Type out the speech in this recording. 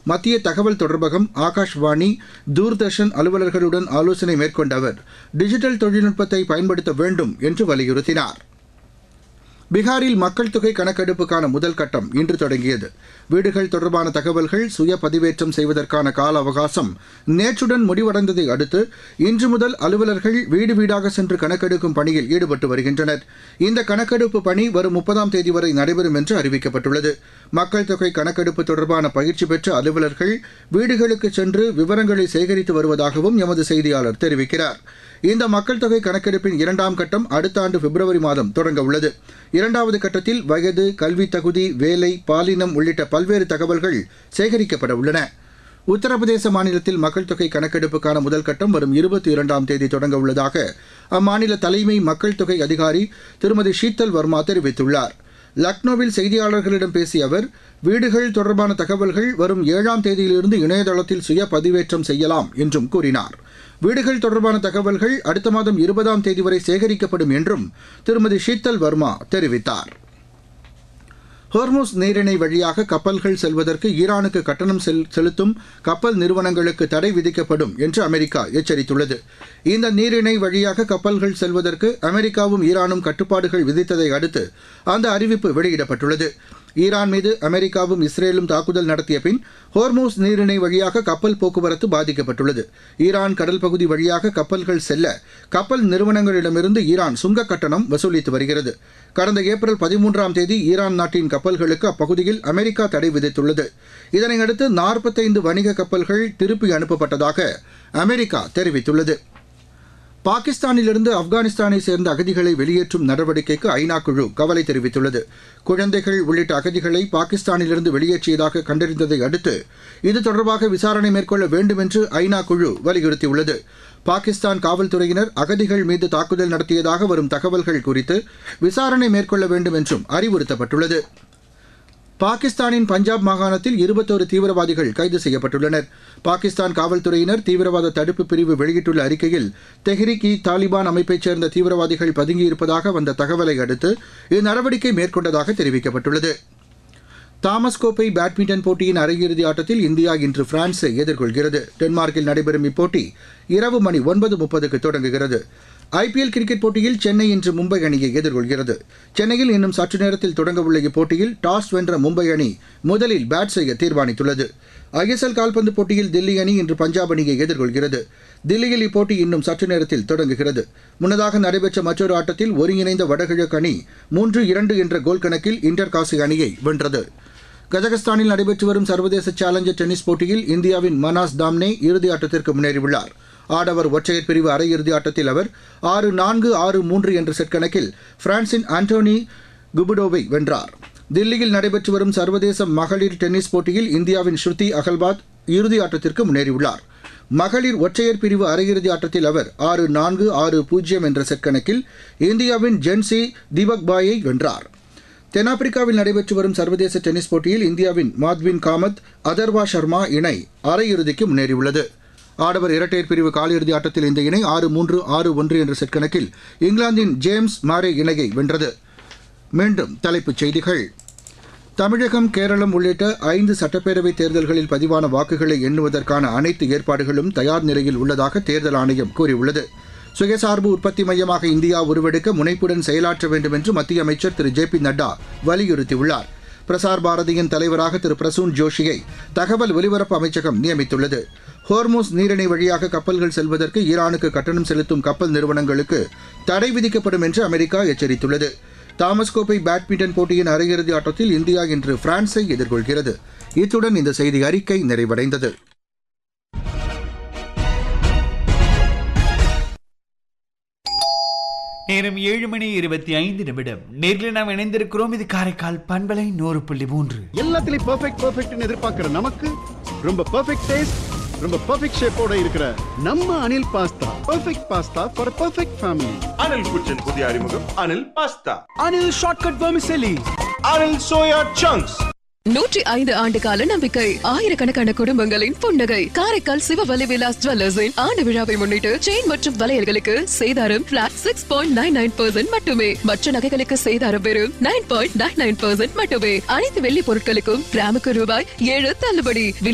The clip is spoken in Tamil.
மத்திய தகவல் தொடர்பகம் ஆகாஷ்வாணி தூர்தர்ஷன் அலுவலர்களுடன் ஆலோசனை மேற்கொண்ட அவர் டிஜிட்டல் தொழில்நுட்பத்தை பயன்படுத்த வேண்டும் என்று வலியுறுத்தினார் பீகாரில் மக்கள் தொகை கணக்கெடுப்புக்கான முதல் கட்டம் இன்று தொடங்கியது வீடுகள் தொடர்பான தகவல்கள் சுய பதிவேற்றம் செய்வதற்கான கால அவகாசம் நேற்றுடன் முடிவடைந்ததை அடுத்து இன்று முதல் அலுவலர்கள் வீடு வீடாக சென்று கணக்கெடுக்கும் பணியில் ஈடுபட்டு வருகின்றனர் இந்த கணக்கெடுப்பு பணி வரும் முப்பதாம் தேதி வரை நடைபெறும் என்று அறிவிக்கப்பட்டுள்ளது மக்கள் தொகை கணக்கெடுப்பு தொடர்பான பயிற்சி பெற்ற அலுவலர்கள் வீடுகளுக்கு சென்று விவரங்களை சேகரித்து வருவதாகவும் எமது செய்தியாளர் தெரிவிக்கிறார் இந்த மக்கள் தொகை கணக்கெடுப்பின் இரண்டாம் கட்டம் அடுத்த ஆண்டு பிப்ரவரி மாதம் தொடங்க உள்ளது இரண்டாவது கட்டத்தில் வயது கல்வித் தகுதி வேலை பாலினம் உள்ளிட்ட பல்வேறு தகவல்கள் சேகரிக்கப்பட உள்ளன உத்தரப்பிரதேச மாநிலத்தில் மக்கள் தொகை கணக்கெடுப்புக்கான முதல் கட்டம் வரும் இருபத்தி இரண்டாம் தேதி தொடங்க உள்ளதாக அம்மாநில தலைமை மக்கள் தொகை அதிகாரி திருமதி ஷீத்தல் வர்மா தெரிவித்துள்ளார் லக்னோவில் செய்தியாளர்களிடம் பேசிய அவர் வீடுகள் தொடர்பான தகவல்கள் வரும் ஏழாம் தேதியிலிருந்து இணையதளத்தில் சுய பதிவேற்றம் செய்யலாம் என்றும் கூறினார் வீடுகள் தொடர்பான தகவல்கள் அடுத்த மாதம் இருபதாம் தேதி வரை சேகரிக்கப்படும் என்றும் திருமதி ஷீத்தல் வர்மா தெரிவித்தார் ஹோர்மோஸ் நீரிணை வழியாக கப்பல்கள் செல்வதற்கு ஈரானுக்கு கட்டணம் செல் செலுத்தும் கப்பல் நிறுவனங்களுக்கு தடை விதிக்கப்படும் என்று அமெரிக்கா எச்சரித்துள்ளது இந்த நீரிணை வழியாக கப்பல்கள் செல்வதற்கு அமெரிக்காவும் ஈரானும் கட்டுப்பாடுகள் விதித்ததை அடுத்து அந்த அறிவிப்பு வெளியிடப்பட்டுள்ளது ஈரான் மீது அமெரிக்காவும் இஸ்ரேலும் தாக்குதல் நடத்திய பின் ஹோர்மோஸ் நீரிணை வழியாக கப்பல் போக்குவரத்து பாதிக்கப்பட்டுள்ளது ஈரான் கடல் பகுதி வழியாக கப்பல்கள் செல்ல கப்பல் நிறுவனங்களிடமிருந்து ஈரான் சுங்க கட்டணம் வசூலித்து வருகிறது கடந்த ஏப்ரல் பதிமூன்றாம் தேதி ஈரான் நாட்டின் கப்பல்களுக்கு அப்பகுதியில் அமெரிக்கா தடை விதித்துள்ளது இதனையடுத்து நாற்பத்தைந்து வணிக கப்பல்கள் திருப்பி அனுப்பப்பட்டதாக அமெரிக்கா தெரிவித்துள்ளது பாகிஸ்தானிலிருந்து ஆப்கானிஸ்தானை சேர்ந்த அகதிகளை வெளியேற்றும் நடவடிக்கைக்கு ஐநா குழு கவலை தெரிவித்துள்ளது குழந்தைகள் உள்ளிட்ட அகதிகளை பாகிஸ்தானிலிருந்து வெளியேற்றியதாக கண்டறிந்ததை அடுத்து இது தொடர்பாக விசாரணை மேற்கொள்ள வேண்டும் என்று ஐநா குழு வலியுறுத்தியுள்ளது பாகிஸ்தான் காவல்துறையினர் அகதிகள் மீது தாக்குதல் நடத்தியதாக வரும் தகவல்கள் குறித்து விசாரணை மேற்கொள்ள வேண்டும் என்றும் அறிவுறுத்தப்பட்டுள்ளது பாகிஸ்தானின் பஞ்சாப் மாகாணத்தில் இருபத்தோரு தீவிரவாதிகள் கைது செய்யப்பட்டுள்ளனர் பாகிஸ்தான் காவல்துறையினர் தீவிரவாத தடுப்பு பிரிவு வெளியிட்டுள்ள அறிக்கையில் தெஹ்ரிக் இ தாலிபான் அமைப்பைச் சேர்ந்த தீவிரவாதிகள் பதுங்கியிருப்பதாக வந்த தகவலை அடுத்து இந்நடவடிக்கை மேற்கொண்டதாக தெரிவிக்கப்பட்டுள்ளது தாமஸ் கோப்பை பேட்மிண்டன் போட்டியின் அரையிறுதி ஆட்டத்தில் இந்தியா இன்று பிரான்ஸை எதிர்கொள்கிறது டென்மார்க்கில் நடைபெறும் இப்போட்டி இரவு மணி ஒன்பது முப்பதுக்கு தொடங்குகிறது ஐபிஎல் கிரிக்கெட் போட்டியில் சென்னை இன்று மும்பை அணியை எதிர்கொள்கிறது சென்னையில் இன்னும் சற்று நேரத்தில் தொடங்கவுள்ள இப்போட்டியில் டாஸ் வென்ற மும்பை அணி முதலில் பேட் செய்ய தீர்மானித்துள்ளது ஐஎஸ்எல் கால்பந்து போட்டியில் தில்லி அணி இன்று பஞ்சாப் அணியை எதிர்கொள்கிறது தில்லியில் இப்போட்டி இன்னும் சற்று நேரத்தில் தொடங்குகிறது முன்னதாக நடைபெற்ற மற்றொரு ஆட்டத்தில் ஒருங்கிணைந்த வடகிழக்கு அணி மூன்று இரண்டு என்ற கோல் கணக்கில் இன்டர் காசி அணியை வென்றது கஜகஸ்தானில் நடைபெற்று வரும் சர்வதேச சேலஞ்சர் டென்னிஸ் போட்டியில் இந்தியாவின் மனாஸ் தாம்னே இறுதி ஆட்டத்திற்கு முன்னேறியுள்ளார் ஆடவர் ஒற்றையர் பிரிவு அரையிறுதி ஆட்டத்தில் அவர் ஆறு நான்கு ஆறு மூன்று என்ற செட் கணக்கில் பிரான்சின் ஆண்டோனி குபுடோவை வென்றார் தில்லியில் நடைபெற்று வரும் சர்வதேச மகளிர் டென்னிஸ் போட்டியில் இந்தியாவின் ஸ்ருதி அகல்பாத் இறுதி ஆட்டத்திற்கு முன்னேறியுள்ளார் மகளிர் ஒற்றையர் பிரிவு அரையிறுதி ஆட்டத்தில் அவர் ஆறு நான்கு ஆறு பூஜ்ஜியம் என்ற செட் கணக்கில் இந்தியாவின் ஜென்சி தீபக் பாயை வென்றார் தென்னாப்பிரிக்காவில் நடைபெற்று வரும் சர்வதேச டென்னிஸ் போட்டியில் இந்தியாவின் மாத்வின் காமத் அதர்வா சர்மா இணை அரையிறுதிக்கு முன்னேறியுள்ளது ஆடவர் இரட்டையர் பிரிவு காலிறுதி ஆட்டத்தில் இந்த இணை ஆறு மூன்று ஆறு ஒன்று என்ற செட் கணக்கில் இங்கிலாந்தின் ஜேம்ஸ் மாரே இணையை வென்றது மீண்டும் தலைப்புச் செய்திகள் தமிழகம் கேரளம் உள்ளிட்ட ஐந்து சட்டப்பேரவை தேர்தல்களில் பதிவான வாக்குகளை எண்ணுவதற்கான அனைத்து ஏற்பாடுகளும் தயார் நிலையில் உள்ளதாக தேர்தல் ஆணையம் கூறியுள்ளது சுயசார்பு உற்பத்தி மையமாக இந்தியா உருவெடுக்க முனைப்புடன் செயலாற்ற வேண்டும் என்று மத்திய அமைச்சர் திரு ஜே பி நட்டா வலியுறுத்தியுள்ளார் பிரசார் பாரதியின் தலைவராக திரு பிரசூன் ஜோஷியை தகவல் ஒலிபரப்பு அமைச்சகம் நியமித்துள்ளது ஹோர்மோஸ் நீரிணை வழியாக கப்பல்கள் செல்வதற்கு ஈரானுக்கு கட்டணம் செலுத்தும் கப்பல் நிறுவனங்களுக்கு தடை விதிக்கப்படும் என்று அமெரிக்கா எச்சரித்துள்ளது தாமஸ் கோப்பை பேட்மிண்டன் போட்டியின் அரையிறுதி ஆட்டத்தில் இந்தியா இன்று பிரான்ஸை எதிர்கொள்கிறது இத்துடன் இந்த செய்தி அறிக்கை நிறைவடைந்தது நேரம் ஏழு மணி இருபத்தி ஐந்து நிமிடம் நேரில் நாம் இணைந்திருக்கிறோம் இது காரைக்கால் பண்பலை நூறு புள்ளி மூன்று எல்லாத்துலயும் பெர்ஃபெக்ட் பெர்ஃபெக்ட்னு எதிர்பார்க்கிற நமக்கு ரொம்ப பெர்ஃபெக்ட் டேஸ்ட் ரொம்ப பெர்ஃபெக்ட் ஷேப்போட இருக்கிற நம்ம Anil pasta perfect pasta for perfect family Anil kitchen புதிய அறிமுகம் Anil pasta Anil shortcut vermicelli Anil soya chunks நூற்றி ஐந்து ஆண்டு கால நம்பிக்கை ஆயிரக்கணக்கான குடும்பங்களின் புன்னகை காரைக்கால் சிவவலி விலாஸ் ஜுவல்லர்ஸின் ஆண்டு விழாவை முன்னிட்டு செயின் மற்றும் வளையல்களுக்கு சேதாரம் flat six point nine nine percent மட்டுமே மற்ற நகைகளுக்கு சேதாரம் வெறும் nine point nine nine percent மட்டுமே அனைத்து வெள்ளி பொருட்களுக்கும் கிராமுக்கு ரூபாய் ஏழு தள்ளுபடி